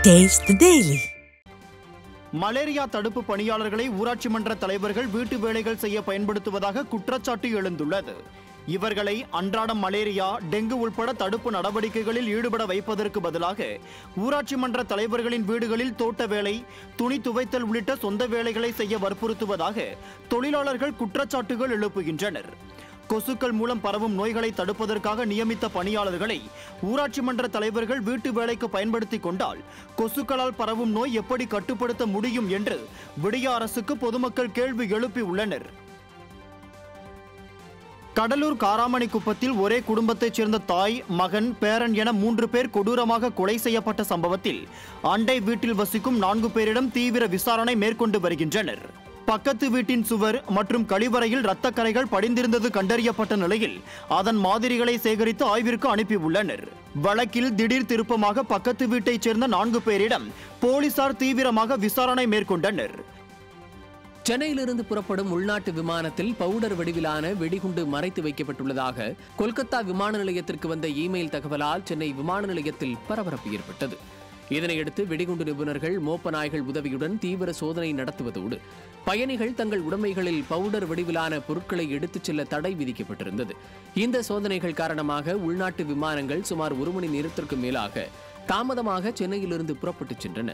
Taste the Daily. Malaria தடுப்பு பணியாளர்களை ஊராட்சி மன்ற தலைவர்கள் வீட்டு வேலைகள் செய்ய பயன்படுத்துவதாக குற்றச்சாட்டு எழுந்துள்ளது இவர்களை அன்றாடம் மலேரியா டெங்கு உள்பட தடுப்பு நடவடிக்கைகளில் ஈடுபட வைப்பதற்கு பதிலாக ஊராட்சி மன்ற தலைவர்களின் வீடுகளில் தோட்ட வேலை துணி துவைத்தல் உள்ளிட்ட சொந்த வேலைகளை செய்ய வற்புறுத்துவதாக தொழிலாளர்கள் குற்றச்சாட்டுகள் எழுப்புகின்றனர் கொசுக்கள் மூலம் பரவும் நோய்களை தடுப்பதற்காக நியமித்த பணியாளர்களை ஊராட்சி மன்ற தலைவர்கள் வீட்டு வேலைக்கு பயன்படுத்தி கொண்டால் கொசுக்களால் பரவும் நோய் எப்படி கட்டுப்படுத்த முடியும் என்று விடிய அரசுக்கு பொதுமக்கள் கேள்வி எழுப்பி உள்ளனர் கடலூர் காராமணி குப்பத்தில் ஒரே குடும்பத்தைச் சேர்ந்த தாய் மகன் பேரன் என மூன்று பேர் கொடூரமாக கொலை செய்யப்பட்ட சம்பவத்தில் அண்டை வீட்டில் வசிக்கும் நான்கு பேரிடம் தீவிர விசாரணை மேற்கொண்டு வருகின்றனர் பக்கத்து வீட்டின் சுவர் மற்றும் கழிவறையில் இரத்த கரைகள் படிந்திருந்தது கண்டறியப்பட்ட நிலையில் அதன் மாதிரிகளை சேகரித்து ஆய்விற்கு அனுப்பியுள்ளனர் வழக்கில் திடீர் திருப்பமாக பக்கத்து வீட்டைச் சேர்ந்த நான்கு பேரிடம் போலீசார் தீவிரமாக விசாரணை மேற்கொண்டனர் சென்னையிலிருந்து புறப்படும் உள்நாட்டு விமானத்தில் பவுடர் வடிவிலான வெடிகுண்டு மறைத்து வைக்கப்பட்டுள்ளதாக கொல்கத்தா விமான நிலையத்திற்கு வந்த இமெயில் தகவலால் சென்னை விமான நிலையத்தில் பரபரப்பு ஏற்பட்டது இதனையடுத்து வெடிகுண்டு நிபுணர்கள் மோப்ப நாய்கள் உதவியுடன் தீவிர சோதனை நடத்துவதோடு பயணிகள் தங்கள் உடைமைகளில் பவுடர் வடிவிலான பொருட்களை எடுத்துச் செல்ல தடை விதிக்கப்பட்டிருந்தது இந்த சோதனைகள் காரணமாக உள்நாட்டு விமானங்கள் சுமார் ஒரு மணி நேரத்திற்கு மேலாக தாமதமாக சென்னையிலிருந்து புறப்பட்டுச் சென்றன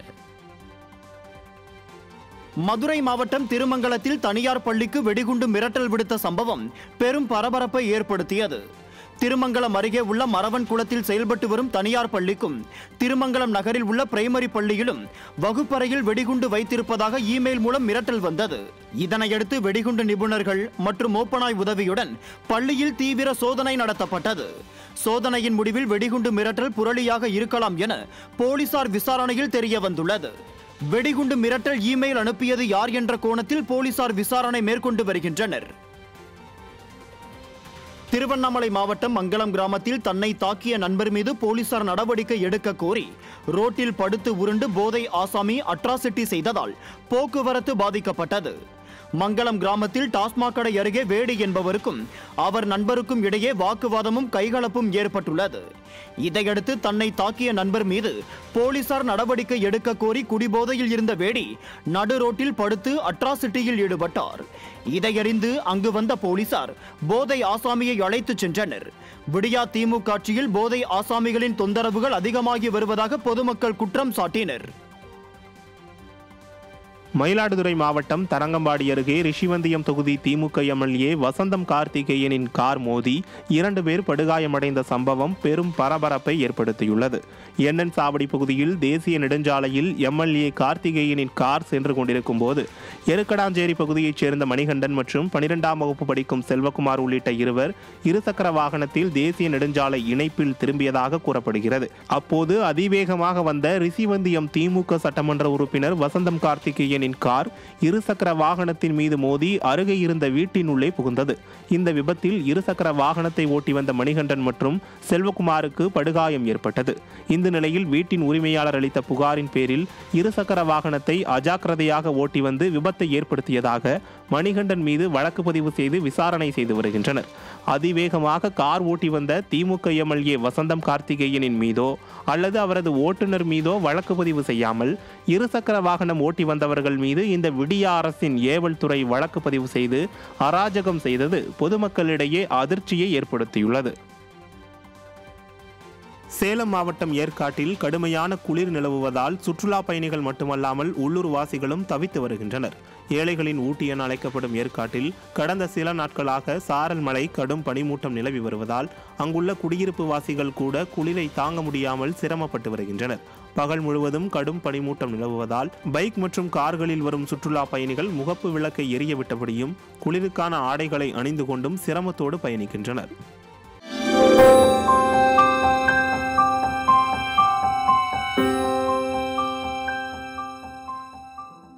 மதுரை மாவட்டம் திருமங்கலத்தில் தனியார் பள்ளிக்கு வெடிகுண்டு மிரட்டல் விடுத்த சம்பவம் பெரும் பரபரப்பை ஏற்படுத்தியது திருமங்கலம் அருகே உள்ள மரவன் குளத்தில் செயல்பட்டு வரும் தனியார் பள்ளிக்கும் திருமங்கலம் நகரில் உள்ள பிரைமரி பள்ளியிலும் வகுப்பறையில் வெடிகுண்டு வைத்திருப்பதாக இமெயில் மூலம் மிரட்டல் வந்தது இதனையடுத்து வெடிகுண்டு நிபுணர்கள் மற்றும் மோப்பனாய் உதவியுடன் பள்ளியில் தீவிர சோதனை நடத்தப்பட்டது சோதனையின் முடிவில் வெடிகுண்டு மிரட்டல் புரளியாக இருக்கலாம் என போலீசார் விசாரணையில் தெரிய வந்துள்ளது வெடிகுண்டு மிரட்டல் இமெயில் அனுப்பியது யார் என்ற கோணத்தில் போலீசார் விசாரணை மேற்கொண்டு வருகின்றனர் திருவண்ணாமலை மாவட்டம் மங்கலம் கிராமத்தில் தன்னை தாக்கிய நண்பர் மீது போலீசார் நடவடிக்கை எடுக்க கோரி ரோட்டில் படுத்து உருண்டு போதை ஆசாமி அட்ராசிட்டி செய்ததால் போக்குவரத்து பாதிக்கப்பட்டது மங்கலம் கிராமத்தில் டாஸ்மாக் கடை அருகே வேடு என்பவருக்கும் அவர் நண்பருக்கும் இடையே வாக்குவாதமும் கைகலப்பும் ஏற்பட்டுள்ளது இதையடுத்து தன்னை தாக்கிய நண்பர் மீது போலீசார் நடவடிக்கை எடுக்க கோரி குடிபோதையில் இருந்த வேடி நடு ரோட்டில் படுத்து அட்ராசிட்டியில் ஈடுபட்டார் இதையறிந்து அங்கு வந்த போலீசார் போதை ஆசாமியை அழைத்துச் சென்றனர் விடியா திமுக ஆட்சியில் போதை ஆசாமிகளின் தொந்தரவுகள் அதிகமாகி வருவதாக பொதுமக்கள் குற்றம் சாட்டினர் மயிலாடுதுறை மாவட்டம் தரங்கம்பாடி அருகே ரிஷிவந்தியம் தொகுதி திமுக எம்எல்ஏ வசந்தம் கார்த்திகேயனின் கார் மோதி இரண்டு பேர் படுகாயமடைந்த சம்பவம் பெரும் பரபரப்பை ஏற்படுத்தியுள்ளது எண்ணன் சாவடி பகுதியில் தேசிய நெடுஞ்சாலையில் எம்எல்ஏ கார்த்திகேயனின் கார் சென்று கொண்டிருக்கும் போது எருக்கடாஞ்சேரி பகுதியைச் சேர்ந்த மணிகண்டன் மற்றும் பனிரெண்டாம் வகுப்பு படிக்கும் செல்வகுமார் உள்ளிட்ட இருவர் இருசக்கர வாகனத்தில் தேசிய நெடுஞ்சாலை இணைப்பில் திரும்பியதாக கூறப்படுகிறது அப்போது அதிவேகமாக வந்த ரிஷிவந்தியம் திமுக சட்டமன்ற உறுப்பினர் வசந்தம் கார்த்திகேயனின் கார் இருசக்கர வாகனத்தின் மீது மோதி அருகே இருந்த வீட்டின் உள்ளே புகுந்தது இந்த விபத்தில் இருசக்கர வாகனத்தை ஓட்டி வந்த மணிகண்டன் மற்றும் செல்வகுமாருக்கு படுகாயம் ஏற்பட்டது இந்த நிலையில் வீட்டின் உரிமையாளர் அளித்த புகாரின் பேரில் இருசக்கர வாகனத்தை அஜாக்கிரதையாக ஓட்டி வந்து விபத்தை ஏற்படுத்தியதாக மணிகண்டன் மீது வழக்கு பதிவு செய்து விசாரணை செய்து வருகின்றனர் அதிவேகமாக கார் ஓட்டி வந்த திமுக எம்எல்ஏ வசந்தம் கார்த்திகேயனின் மீதோ அல்லது அவரது ஓட்டுநர் மீதோ வழக்கு பதிவு செய்யாமல் இருசக்கர வாகனம் ஓட்டி வந்தவர்கள் மீது இந்த விடியா அரசின் ஏவல் துறை வழக்கு பதிவு செய்து அராஜகம் செய்தது பொதுமக்களிடையே அதிர்ச்சியை ஏற்படுத்தியுள்ளது சேலம் மாவட்டம் ஏற்காட்டில் கடுமையான குளிர் நிலவுவதால் சுற்றுலா பயணிகள் மட்டுமல்லாமல் உள்ளூர் வாசிகளும் தவித்து வருகின்றனர் ஏழைகளின் ஊட்டி என அழைக்கப்படும் ஏற்காட்டில் கடந்த சில நாட்களாக சாரல் மழை கடும் பனிமூட்டம் நிலவி வருவதால் அங்குள்ள குடியிருப்பு வாசிகள் கூட குளிரை தாங்க முடியாமல் சிரமப்பட்டு வருகின்றனர் பகல் முழுவதும் கடும் பனிமூட்டம் நிலவுவதால் பைக் மற்றும் கார்களில் வரும் சுற்றுலா பயணிகள் முகப்பு விளக்கை எரிய விட்டபடியும் குளிருக்கான ஆடைகளை அணிந்து கொண்டும் சிரமத்தோடு பயணிக்கின்றனர்